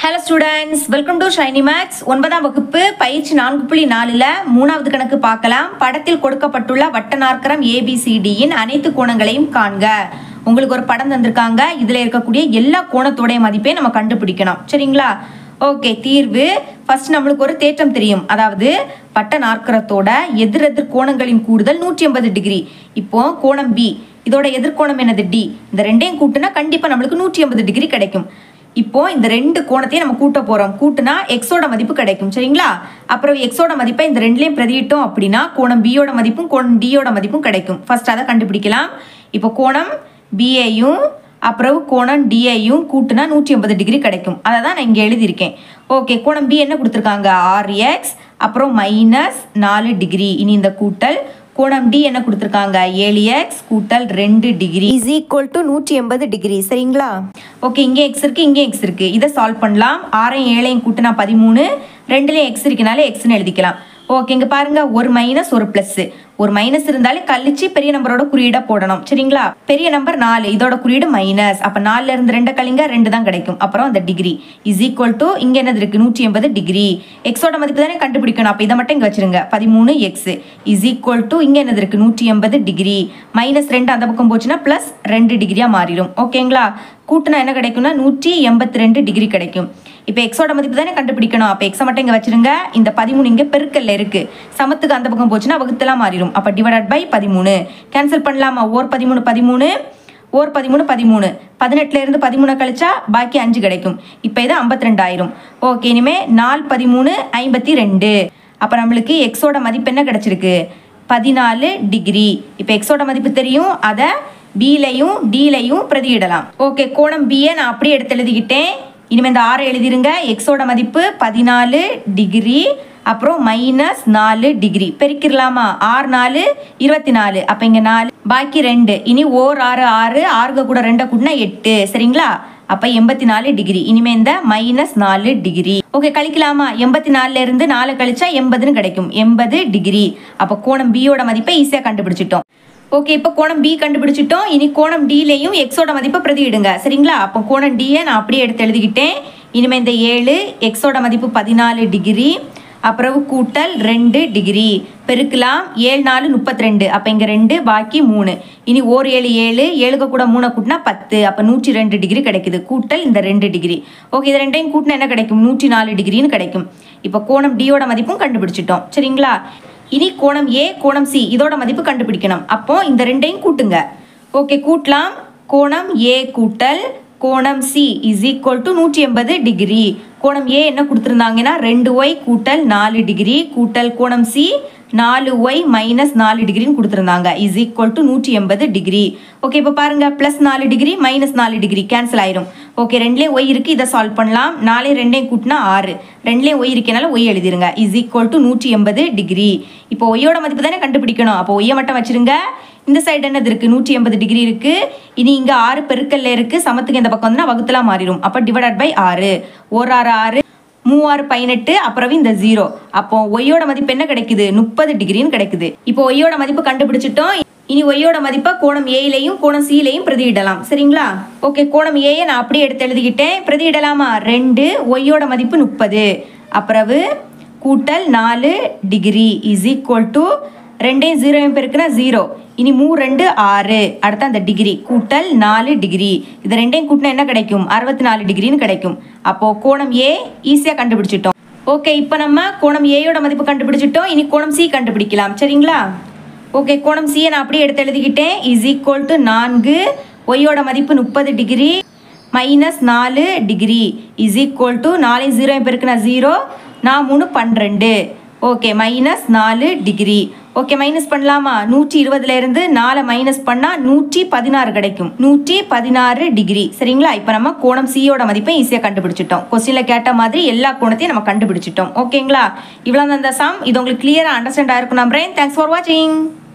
hello students welcome to Shiny Maths ஒன்பதாம் வகுப்பு பயிற்சி நான்கு புள்ளி நாலில் மூணாவது கணக்கு பார்க்கலாம் படத்தில் கொடுக்கப்பட்டுள்ள வட்ட நாற்கரம் ஏபிசிடியின் அனைத்து கோணங்களையும் காண்க உங்களுக்கு ஒரு படம் தந்திருக்காங்க இதில் இருக்கக்கூடிய எல்லா கோணத்தோடைய மதிப்பையும் நம்ம கண்டுபிடிக்கணும் சரிங்களா ஓகே தீர்வு ஃபர்ஸ்ட் நம்மளுக்கு ஒரு தேற்றம் தெரியும் அதாவது வட்ட நாற்கரத்தோட எதிரெதிர் கோணங்களின் கூடுதல் நூற்றி எண்பது டிகிரி இப்போ கோணம் பி இதோட எதிர்கோணம் என்னது டி இந்த ரெண்டையும் கூட்டுனா கண்டிப்பாக நம்மளுக்கு நூற்றி எண்பது டிகிரி கிடைக்கும் இப்போ இந்த ரெண்டு கோணத்தையும் நம்ம கூட்ட போறோம் கூட்டுனா எக்ஸோட மதிப்பு கிடைக்கும் சரிங்களா அப்புறம் எக்ஸோட மதிப்பை இந்த ரெண்டுலையும் பிரதியிட்டோம் அப்படின்னா கோணம் பியோட மதிப்பும் கோணம் டியோட மதிப்பும் கிடைக்கும் ஃபர்ஸ்ட் அதை கண்டுபிடிக்கலாம் இப்போ கோணம் பிஏயும் அப்புறம் கோணம் டிஐயும் கூட்டுனா நூற்றி எண்பது டிகிரி கிடைக்கும் அதை தான் நான் இங்கே எழுதியிருக்கேன் ஓகே கோணம் பி என்ன கொடுத்துருக்காங்க ஆர் எக்ஸ் அப்புறம் மைனஸ் நாலு டிகிரி இனி இந்த கூட்டல் கோணம் டி என்ன கொடுத்துருக்காங்க ஏழு எக்ஸ் கூட்டல் ரெண்டு டிகிரி இஸ் ஈக்குவல் டு நூற்றி எண்பது டிகிரி சரிங்களா ஓகே இங்கே எக்ஸ் இருக்கு இங்கே எக்ஸ் இருக்கு இதை சால்வ் பண்ணலாம் ஆறையும் ஏழையும் கூட்டினா பதிமூணு ரெண்டுலேயும் எக்ஸ் இருக்கனால எக்ஸ்னு எழுதிக்கலாம் ஓகே இங்கே பாருங்க ஒரு மைனஸ் ஒரு ப்ளஸ் ஒரு மைனஸ் இருந்தாலே கழிச்சு பெரிய நம்பரோட குறியீடா போடணும் சரிங்களா பெரிய நம்பர் நாலு இதோட குறியீடு மைனஸ் அப்போ நாலுல இருந்து ரெண்டு கழிங்க ரெண்டு தான் கிடைக்கும் அப்புறம் அந்த டிகிரி இஸ் ஈக்குவல் டு இங்கே என்னது இருக்கு நூற்றி எண்பது டிகிரி எக்ஸோட மதிப்பு தானே கண்டுபிடிக்கணும் அப்போ இதை மட்டும் இங்கே வச்சிருங்க பதிமூணு எக்ஸ் இஸ் ஈக்குவல் டு இங்கே என்னது இருக்கு நூற்றி எண்பது டிகிரி மைனஸ் ரெண்டு அந்த பக்கம் போச்சுன்னா ப்ளஸ் ரெண்டு டிகிரியாக மாறிடும் ஓகேங்களா கூட்டினா என்ன கிடைக்கும்னா நூற்றி எண்பத்தி ரெண்டு டிகிரி கிடைக்கும் இப்போ எக்ஸோட மதிப்பு தானே கண்டுபிடிக்கணும் அப்போ எக்ஸை மட்டும் இங்கே வச்சிருங்க இந்த பதிமூணு இங்கே பெருக்கல்ல இருக்கு சமத்துக்கு அந்த பக்கம் போச்சுன்னா வகுத்தெல்லாம் மாறிடும் அப்போ டிவைடட் பை பதிமூணு கேன்சல் பண்ணலாமா ஓர் பதிமூணு பதிமூணு ஓர் பதிமூணு பதிமூணு பதினெட்டுல இருந்து பதிமூணு கழிச்சா பாக்கி அஞ்சு கிடைக்கும் இப்போ இது ஐம்பத்தி ரெண்டாயிரம் ஓகே இனிமே நாலு பதிமூணு ஐம்பத்தி ரெண்டு அப்போ நம்மளுக்கு எக்ஸோட மதிப்பு என்ன கிடைச்சிருக்கு பதினாலு டிகிரி இப்போ எக்ஸோட மதிப்பு தெரியும் அதை பிலையும் டிலையும் பிரதியிடலாம் ஓகே கோணம் பியை நான் அப்படியே எடுத்து எழுதிக்கிட்டேன் இனிமேல் இந்த ஆறு எழுதிருங்க எக்ஸோட மதிப்பு பதினாலு டிகிரி அப்புறம் மைனஸ் நாலு டிகிரி பெருக்கிடலாமா ஆறு நாலு இருபத்தி நாலு அப்போ இங்கே நாலு பாக்கி ரெண்டு இனி ஓர் ஆறு ஆறு ஆறுக கூட ரெண்டை கூட்டினா எட்டு சரிங்களா அப்போ எண்பத்தி நாலு டிகிரி இனிமே இந்த மைனஸ் நாலு டிகிரி ஓகே கழிக்கலாமா எண்பத்தி நாலுல இருந்து நாலு கழிச்சா எண்பதுன்னு கிடைக்கும் எண்பது டிகிரி அப்போ கோணம் பியோட மதிப்பை ஈஸியாக கண்டுபிடிச்சிட்டோம் ஓகே இப்போ கோணம் பி கண்டுபிடிச்சிட்டோம் இனி கோணம் டிலையும் எக்ஸோட மதிப்பை பிரதியிடுங்க சரிங்களா அப்போ கோணம் டியை நான் அப்படியே எடுத்து எழுதிக்கிட்டேன் இனிமேல் இந்த ஏழு எக்ஸோட மதிப்பு பதினாலு டிகிரி அப்புறம் கூட்டல் ரெண்டு டிகிரி பெருக்கலாம் ஏழு நாலு முப்பத்தி ரெண்டு அப்போ இங்கே ரெண்டு பாக்கி மூணு இனி ஓர் ஏழு ஏழு ஏழுக கூட மூணை கூட்டினா பத்து அப்போ நூற்றி ரெண்டு டிகிரி கிடைக்குது கூட்டல் இந்த ரெண்டு டிகிரி ஓகே இது ரெண்டையும் கூட்டினா என்ன கிடைக்கும் நூற்றி நாலு டிகிரின்னு கிடைக்கும் இப்போ கோணம் டியோட மதிப்பும் கண்டுபிடிச்சிட்டோம் சரிங்களா இனி கோணம் ஏ கோணம் சி இதோட மதிப்பு கண்டுபிடிக்கணும் அப்போ இந்த ரெண்டையும் கூட்டுங்க ஓகே கூட்டலாம் கோணம் ஏ கூட்டல் கோணம் சி இஸ் ஈக்குவல் டு நூற்றி எண்பது டிகிரி கோணம் ஏ என்ன கொடுத்துருந்தாங்கன்னா ரெண்டு ஒய் கூட்டல் நாலு டிகிரி கூட்டல் கோணம் சி நாலு ஒய் மைனஸ் நாலு டிகிரின்னு கொடுத்துருந்தாங்க இஸ் ஈக்குவல் டு நூற்றி எண்பது டிகிரி ஓகே இப்போ பாருங்க ப்ளஸ் நாலு டிகிரி மைனஸ் நாலு டிகிரி கேன்சல் ஆயிரும் ஓகே ரெண்டுலேயும் ஒய் இருக்குது இதை சால்வ் பண்ணலாம் நாலே ரெண்டையும் கூட்டினா ஆறு ரெண்டுலேயும் ஒய் இருக்கனால ஒய் எழுதிருங்க இஸ் ஈக்குவல் டு நூற்றி எண்பது டிகிரி இப்போ ஒய்யோட மதிப்பு தானே கண்டுபிடிக்கணும் அப்போ ஒய்யை மட்டும் வச்சிருங்க இந்த சைடு என்னது இருக்குது நூற்றி எண்பது டிகிரி இருக்குது இனி இங்கே ஆறு பெருக்கல்ல இருக்குது சமத்துக்கு இந்த பக்கம் வந்து வகுத்தலாம் மாறிடும் அப்போ டிவைடட் பை ஆறு ஒரு ஆறு ஆறு மூவாறு பதினெட்டு அப்புறம் இந்த ஜீரோ அப்போ ஒய்யோட மதிப்பு என்ன கிடைக்குது முப்பது டிகிரின்னு கிடைக்குது இப்போ ஒய்யோட மதிப்பு கண்டுபிடிச்சிட்டோம் இனி ஒய்யோட மதிப்பை கோணம் ஏலையும் கோணம் சீலையும் பிரதியிடலாம் சரிங்களா ஓகே கோணம் ஏயை நான் அப்படியே எடுத்து எழுதிக்கிட்டேன் பிரதியிடலாமா ரெண்டு ஒய்யோட மதிப்பு முப்பது அப்புறவு கூட்டல் நாலு டிகிரி இஸ் ஈக்குவல் டு ரெண்டையும் ஜீரோயும் பெருக்குனா ஜீரோ இனி மூ ரெண்டு ஆறு அடுத்து அந்த டிகிரி கூட்டல் நாலு டிகிரி இது ரெண்டையும் கூட்டினா என்ன கிடைக்கும் அறுபத்தி நாலு டிகிரின்னு கிடைக்கும் அப்போ கோணம் ஏ ஈஸியாக கண்டுபிடிச்சிட்டோம் ஓகே இப்போ நம்ம கோணம் ஏயோட மதிப்பு கண்டுபிடிச்சிட்டோம் இனி கோணம் சி கண்டுபிடிக்கலாம் சரிங்களா ஓகே கோணம் சியை நான் அப்படியே எடுத்து எழுதிக்கிட்டேன் இஸ் ஈக்குவல் டு நான்கு ஒய்யோட மதிப்பு முப்பது டிகிரி மைனஸ் நாலு டிகிரி இஸ் ஈக்குவல் டு நாலையும் ஜீரோயும் பெருக்குனா ஜீரோ நான் மூணு பன்னிரெண்டு ஓகே மைனஸ் நாலு டிகிரி ஓகே மைனஸ் பண்ணலாமா நூற்றி இருபதுல இருந்து நாலை மைனஸ் பண்ணால் நூற்றி பதினாறு கிடைக்கும் நூற்றி பதினாறு டிகிரி சரிங்களா இப்போ நம்ம கோணம் சியோட மதிப்பை ஈஸியாக கண்டுபிடிச்சிட்டோம் கொஸ்டினில் கேட்ட மாதிரி எல்லா கோணத்தையும் நம்ம கண்டுபிடிச்சிட்டோம் ஓகேங்களா இவ்வளோ தான் இந்த சம் இது உங்களுக்கு கிளியராக அண்டர்ஸ்டாண்ட் ஆயிருக்கும் நம்புறேன் தேங்க்ஸ் ஃபார் வாட்சிங்